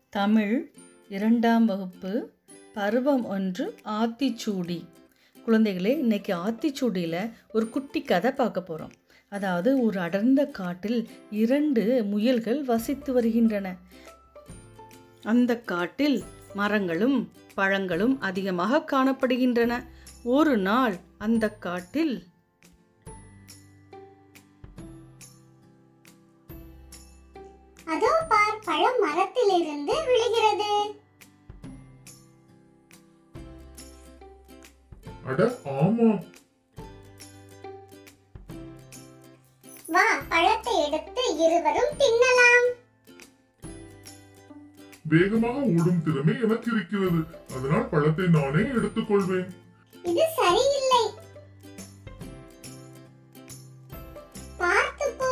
தமிழ் இரண்டாம் வகுப்பு பருவம் ஒன்று ஆத்திச்சூடி குழந்தைகளே இன்னைக்கு ஆத்திச்சூடியில் ஒரு குட்டி கதை பார்க்க போகிறோம் அதாவது ஒரு அடர்ந்த காட்டில் இரண்டு முயல்கள் வசித்து வருகின்றன அந்த காட்டில் மரங்களும் பழங்களும் அதிகமாக காணப்படுகின்றன ஒரு நாள் அந்த காட்டில் அதோ பார் பழம் மரத்திலிருந்து விழுகிறது அட ஆமாம் வா பழத்தை எடுத்து இருவரும் தின்னலாம் வேகமாக ஓடும் திறமை எனக்கு இருக்கிறது அதனால் பழத்தை நானே எடுத்துக்கொள்வேன் இது சரியில்லை பார்த்து போ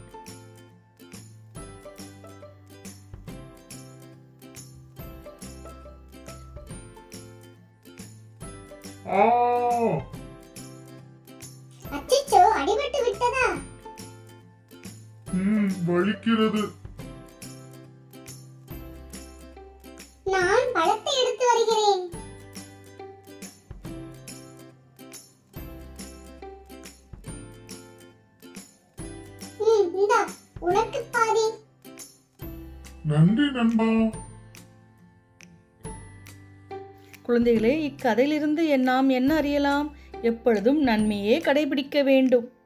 ஆ அச்சச்சோ அடிபட்டு விட்டதா ம் வலிக்கிறது நான் பழத்தை எடுத்து வருகிறேன் ம், இந்தா உனக்கு பாதி நன்றி நண்பா குழந்தைகளே இக்கதையிலிருந்து என் நாம் என்ன அறியலாம் எப்பொழுதும் நன்மையே கடைபிடிக்க வேண்டும்